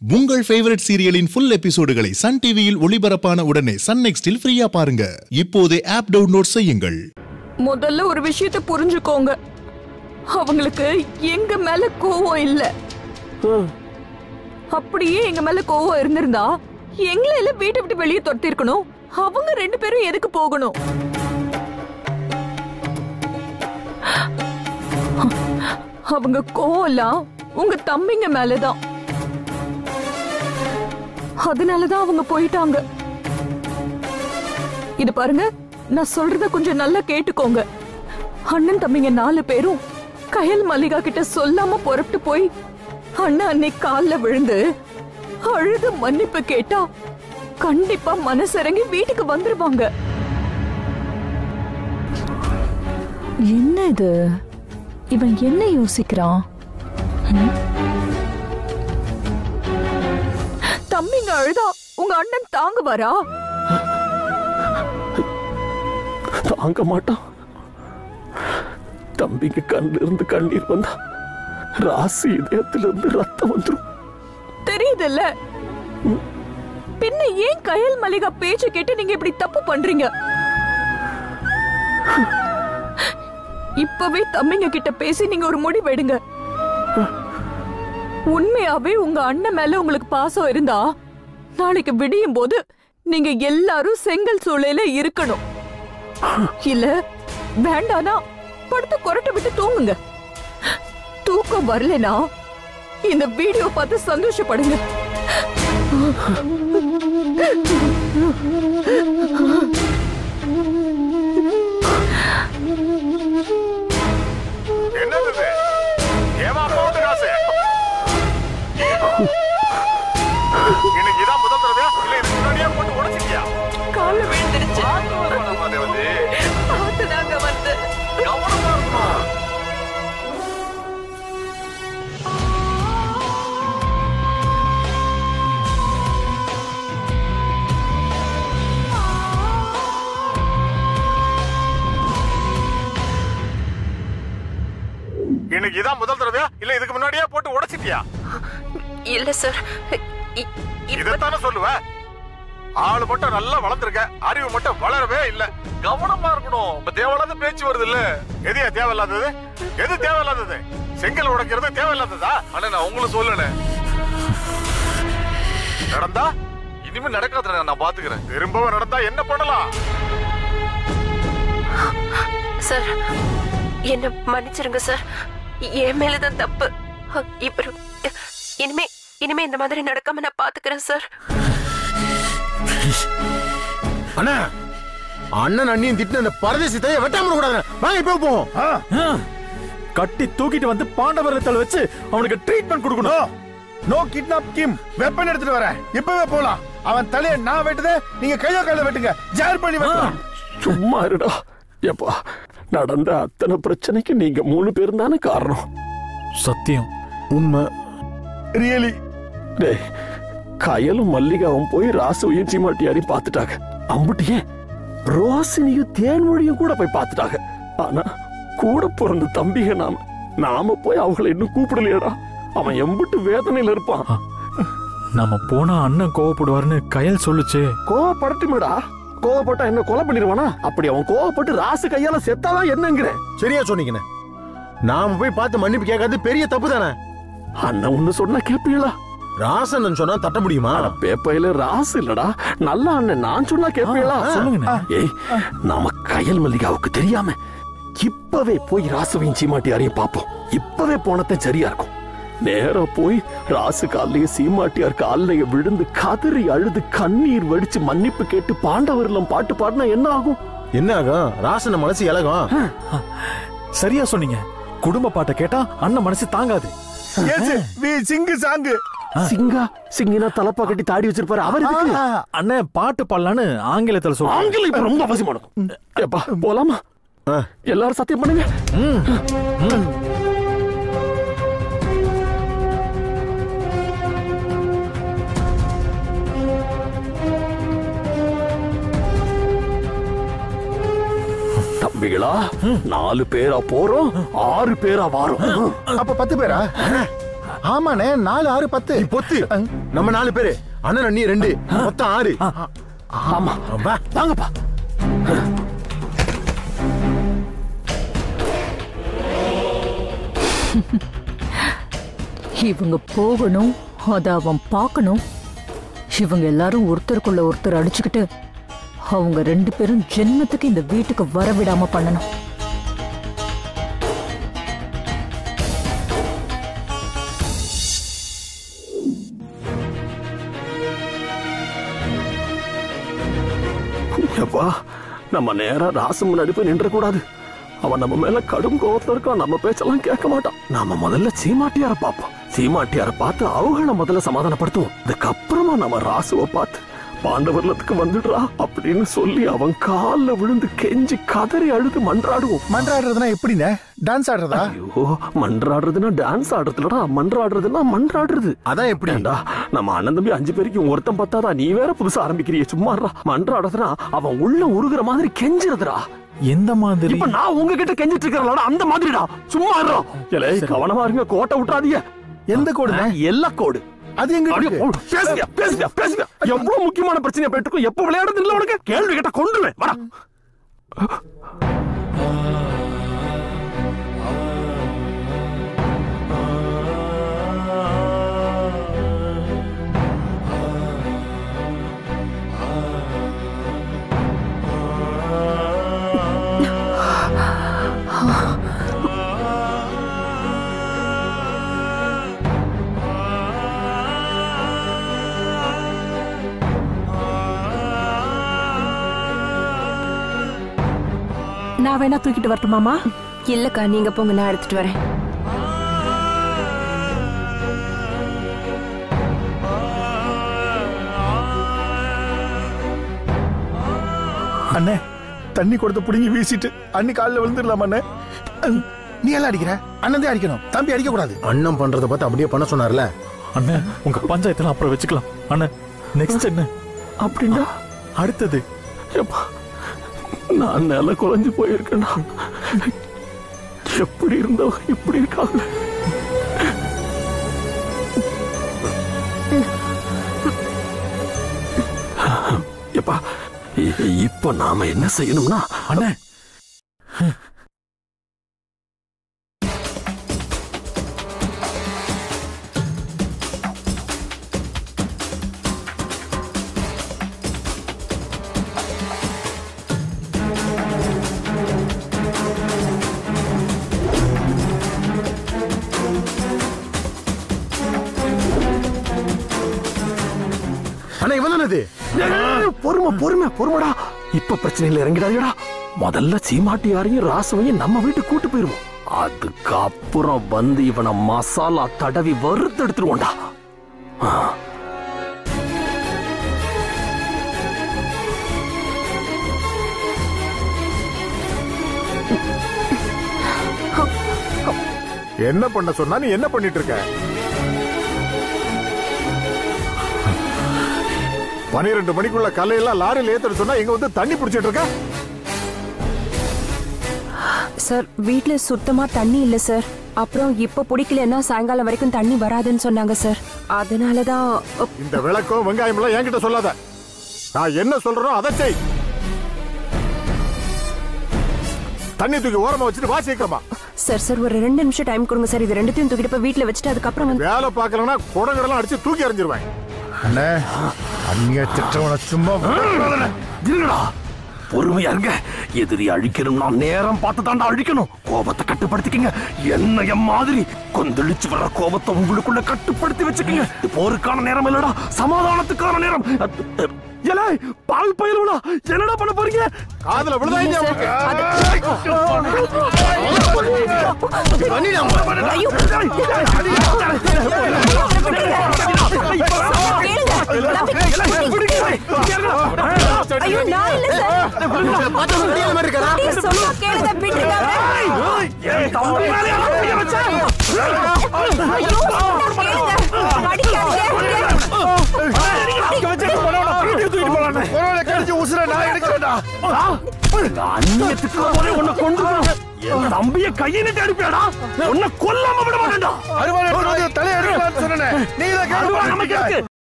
உங்கள் ஃபேவரட் சீரியலின் ஃபுல் எபிசோடுகளை சன் டிவியில் ஒளிபரப்பான உடனே சன் நெக்ஸ்டில் ஃப்ரீயா பாருங்க இப்போதே ஆப் டவுன்லோட் செய்யுங்கள் முதல்ல ஒரு விஷயத்த புரிஞ்சுக்கோங்க அவங்களுக்கு எங்க மேல கோவம் இல்ல அப்படியே எங்க மேல கோவம் இருந்திருந்தா எங்களை எல்லாம் வீட்டை விட்டு வெளியே துரத்திருக்கணும் அவங்க ரெண்டு பேரும் எதுக்கு போகணும் அவங்க கோவம்லாம் உங்க தம்பிங்க மேலதான் அதனாலதான் அவங்க போயிட்டாங்க இது பாருங்க நான் சொல்றத கொஞ்சம் நல்லா கேட்டுக்கோங்க அண்ணன் தம்பிங்க நாலு பேரும் கயல் மல்லிகா கிட்ட சொல்லாம புறப்பட்டு போய் அண்ணன் அன்னைக்கு கால்ல விழுந்து அழுது மன்னிப்பு கேட்டா கண்டிப்பா மனசிறங்கி வீட்டுக்கு வந்துருவாங்க என்ன இது இவன் என்ன யோசிக்கிறான் ம்? தம்பிங்க அழுதா உங்க அண்ணன் தாங்குவாரா தாங்க மாட்டான் தம்பிக்கு கண்ணில் இருந்து கண்ணீர் வந்தா ராசி இதயத்திலிருந்து ரத்தம் வந்துரும் தெரியுதுல்ல பின்ன ஏன் கயல் மல்லிகா பேச்சு கேட்டு நீங்க இப்படி தப்பு பண்றீங்க இப்பவே தம்பிங்க கிட்ட பேசி நீங்க ஒரு முடிவு எடுங்க உண்மையாவே உங்க அண்ணன் மேல உங்களுக்கு பாசம் இருந்தா நாளைக்கு விடியும் போது நீங்க எல்லாரும் செங்கல் சூளையில இருக்கணும் இல்ல வேண்டானா படுத்து கொரட்டை விட்டு தூங்குங்க தூக்கம் வரலனா இந்த வீடியோ பார்த்து சந்தோஷப்படுங்க என்னது இது? ஏமா போட்டு காசு இன்னைக்கு இதான் முதல் தடவையா இல்ல இதுக்கு முன்னாடியே போட்டு உடைச்சிட்டியா கால விழுந்துருச்சு தேவதி பார்த்துதாங்க வந்து கவனமா இருக்கணும் இன்னைக்கு இதான் முதல் தடவையா இல்ல இதுக்கு முன்னாடியே போட்டு உடைச்சிட்டியா இல்ல சார் இதைத்தானே சொல்லுவ ஆளு மட்டும் நல்லா வளர்ந்துருக்க அறிவு மட்டும் வளரவே இல்ல கவனமா இருக்கணும் இப்ப தேவையில்லாத பேச்சு வருது இல்ல எதையா தேவையில்லாதது எது தேவையில்லாதது செங்கல் உடைக்கிறது தேவையில்லாததா அண்ணா நான் உங்களுக்கு சொல்லணும் நடந்தா இனிமே நடக்காத நான் பாத்துக்கிறேன் திரும்பவும் நடந்தா என்ன பண்ணலாம் சார் என்ன மன்னிச்சிருங்க சார் என் மேலதான் தப்பு இப்ப இனிமே இனிமே இந்த மாதிரி நடக்காம நான் பாத்துக்கிறேன் சார் அண்ணா அண்ணன் அண்ணியும் திட்டின அந்த பரதேசி தைய வெட்டாம கூடாது வாங்க இப்ப போவோம் கட்டி தூக்கிட்டு வந்து பாண்டவரத்தில் வச்சு அவனுக்கு ட்ரீட்மெண்ட் கொடுக்கணும் நோ கிட்னாப் கிம் வெப்பன் எடுத்துட்டு வரேன் இப்பவே போலாம் அவன் தலைய நான் வெட்டுதே நீங்க கையோ கையில வெட்டுங்க ஜார் பண்ணி வெட்டலாம் சும்மா இருடா எப்பா நடந்த அத்தனை பிரச்சனைக்கு நீங்க மூணு பேரும் தானே காரணம் சத்தியம் உண்மை ரியலி டேய் கயலும் மல்லிகாவும் போய் ராசுவையும் சீமாட்டியாரையும் பார்த்துட்டாங்க அம்புட்டியே ரோசினியும் தேன்மொழியும் கூட போய் பார்த்துட்டாங்க ஆனா கூட பிறந்த தம்பிக நாம நாம போய் அவங்கள இன்னும் கூப்பிடலையடா அவன் எம்பிட்டு வேதனையில இருப்பான் நம்ம போனா அண்ணன் கோவப்படுவாருன்னு கயல் சொல்லுச்சே கோவப்படட்டுமேடா கோவப்பட்டா என்ன கொலை பண்ணிடுவானா அப்படி அவன் கோவப்பட்டு ராசு கையால செத்தாதான் என்னங்கிற சரியா சொன்னீங்கண்ணே நாம போய் பார்த்து மன்னிப்பு கேட்காது பெரிய தப்பு தானே அண்ணன் ஒண்ணு சொன்னா கேப்பீங்களா ராசன் சொன்னா தட்ட முடியுமா அட பேப்பையில ராசு இல்லடா நல்ல அண்ணன் நான் சொன்னா கேப்பீங்களா சொல்லுங்கண்ணே ஏய் நாம கயல் மல்லிகாவுக்கு தெரியாம இப்பவே போய் ராசுவையும் சீமாட்டியாரையும் பார்ப்போம் இப்பவே போனதான் சரியா இருக்கும் நேரா போய் ராசு காலையும் சீமாட்டியார் காலைய விழுந்து கதறி அழுது கண்ணீர் வடிச்சு மன்னிப்பு கேட்டு பாண்டவர்லம் பாட்டு பாடினா என்ன ஆகும் என்ன ஆகும் ராசன் மனசு இலகும் சரியா சொன்னீங்க குடும்ப பாட்டை கேட்டா அண்ணன் மனசு தாங்காது எஸ் வி சிங்கு சாங்கு சிங்கா சிங்கினா தலப்பா கட்டி தாடி வச்சிருப்பாரு அவர் எதுக்கு அண்ணன் பாட்டு பாடலான்னு ஆங்கிலத்துல சொல்றாங்க ஆங்கிலம் இப்ப ரொம்ப அவசியமானது ஏப்பா போலாமா ஆ. எல்லாரும் சத்தியம் பண்ணுங்க தம்பிகளா நாலு பேரா போறோம் ஆறு பேரா வாரோம் அப்ப பத்து பேரா ஆமாண்ணே நாலு ஆறு பத்து நீ பொத்து நம்ம நாலு பேரு அண்ணன் அண்ணி ரெண்டு மொத்தம் ஆறு ஆமா வா வாங்கப்பா இவங்க போகணும் அத அவன் பார்க்கணும் இவங்க எல்லாரும் ஒருத்தருக்குள்ள ஒருத்தர் அடிச்சுக்கிட்டு அவங்க ரெண்டு பேரும் ஜென்மத்துக்கு இந்த வீட்டுக்கு வரவிடாம பண்ணணும் எப்பா நம்ம நேரா ராசு முன்னாடி போய் நின்ற கூடாது அவன் நம்ம மேல கடும் கோவத்துல இருக்கான் நம்ம பேச்செல்லாம் கேட்க மாட்டான் நாம முதல்ல சீமாட்டியார பாப்போம் சீமாட்டியார பார்த்து அவங்கள முதல்ல சமாதானப்படுத்துவோம் அதுக்கப்புறமா நம்ம ராசுவ பார்த்து பாண்டவர்லத்துக்கு வந்துடுறா அப்படின்னு சொல்லி அவன் கால்ல விழுந்து கெஞ்சி கதறி அழுது மன்றாடுவோம் மன்றாடுறதுனா எப்படிண்ணே டான்ஸ் ஆடுறதா ஐயோ மன்றாடுறதுன்னா டான்ஸ் ஆடுறதுலடா மன்றாடுறதுன்னா மன்றாடுறது அதான் எப்படி ஏண்டா நம்ம அண்ணன் தம்பி அஞ்சு பேருக்கு ஒருத்தன் பத்தாதா நீ வேற புதுசா ஆரம்பிக்கிறிய சும்மாறா மன்றாடுறதுனா அவன் உள்ள உருகுற மாதிரி கெஞ்சுறதுடா எந்த மாதிரி இப்ப நான் உங்ககிட்ட கெஞ்சிட்டு இருக்கிறேன்டா அந்த மாதிரிடா சும்மா இருடா ஏலே கவனமா இருங்க கோட்டை விட்டுறாதீங்க எந்த கோடுண்ணே எல்லா கோடு அது எங்க அப்படியே இருக்கு? போ. பேசுங்க பேசுங்க பேசுங்க எவ்வளவு முக்கியமான பிரச்சனையை போயிட்டு இருக்கும் எப்ப விளையாடுறது இல்ல உனக்கு கேள்வி கேட்ட கொண்டுருவேன் வாடா நான் வேணா தூக்கிட்டு வரட்டுமாமா இல்லக்கா நீங்க போங்க நான் எடுத்துட்டு வரேன் அண்ணே தண்ணி கொடுத்து புடுங்கி வீசிட்டு அண்ணி காலில் விழுந்துடலாம் அண்ணே நீ எல்லாம் அடிக்கிற அண்ணன் தான் அடிக்கணும் தம்பி அடிக்க கூடாது அண்ணன் பண்றத பார்த்து அப்படியே பண்ண சொன்னார்ல அண்ணே உங்க பஞ்சாயத்தெல்லாம் அப்புறம் வச்சுக்கலாம் அண்ணே நெக்ஸ்ட் என்ன அப்படின்னா அடுத்தது எப்பா நான் நில குறைஞ்சு போயிருக்கேன்னா எப்படி இருந்தவ இப்படி இருக்காங்க எப்பா இ- இப்ப நாம என்ன செய்யணும்னா அண்ணே அண்ணா இவன் தானே இது ஏய், பொறுமை பொறுமை பொறுமைடா இப்ப பிரச்சனையில இறங்கிடாதீடா முதல்ல சீமாட்டியாரையும் ராசவையும் நம்ம வீட்டுக்கு கூட்டு போயிருவோம் அதுக்கப்புறம் வந்து இவனை மசாலா தடவி வறுத்து எடுத்துருவோம்டா ஆ. என்ன பண்ண சொன்னா நீ என்ன பண்ணிட்டு இருக்க பனிரெண்டு மணிக்குள்ள கல்லையெல்லாம் லாரியில் ஏத்துற சொன்னா இங்க வந்து தண்ணி பிடிச்சிட்டு இருக்க சார் வீட்ல சுத்தமா தண்ணி இல்ல சார் அப்புறம் இப்ப பிடிக்கலன்னா சாயங்காலம் வரைக்கும் தண்ணி வராதுன்னு சொன்னாங்க சார் அதனாலதான் அ, இந்த விளக்கம் வெங்காயம் எல்லாம் என்கிட்ட சொல்லாத நான் என்ன சொல்றேனோ அதை செய் தண்ணி தூக்கி ஓரமா வச்சுட்டு வா சீக்கிரமா சார் சார் ஒரு ரெண்டு நிமிஷம் டைம் கொடுங்க சார் இது ரெண்டுத்தையும் தூக்கிட்டு போய் வீட்ல வச்சுட்டு அதுக்கப்புறம் வந்து வேலை பார்க்கலன்னா குடங்கடெல்லாம் அடிச்சு தூக்கி எறிஞ்சிருவேன் அண்ணே அண்ணிய திட்டவன சும்மா இருங்கடா பொறுமையா இருங்க எதிரி அழிக்கணும்னா நேரம் பார்த்து தாண்டா அழிக்கணும் கோபத்தை கட்டுப்படுத்திக்கங்க என்ன மாதிரி கொந்தளிச்சு வர்ற கோபத்தை உங்களுக்குள்ள கட்டுப்படுத்தி வச்சுக்கங்க இது போருக்கான நேரம் இல்லடா சமாதானத்துக்கான நேரம் அ- அ- ஏலே பால் பயிலுடா என்னடா பண்ண போறீங்க காதுல விழுதா இல்லையா உனக்கு? ஐயோ நான் இல்ல சார் சொன்னா கேளுங்க விட்டுருக்காங்க என் தம்பி மேலே கைய வச்ச? ஐயோ கேளுங்க அடிக்காதீங்க கடிச்சு உசுர நான் எடுக்கிறேன்டா அந்நியத்துக்கு போதே உன்னை கொண்டு என் தம்பிய கையை நீட்டி அனுப்பியாடா உன்னை கொல்லாம விட மாட்டேன்டா அருவாள் எடுத்து தலையை எடுக்கலாம்னு சொன்னேன் நீ தான் அருவா நமக்கு இருக்கு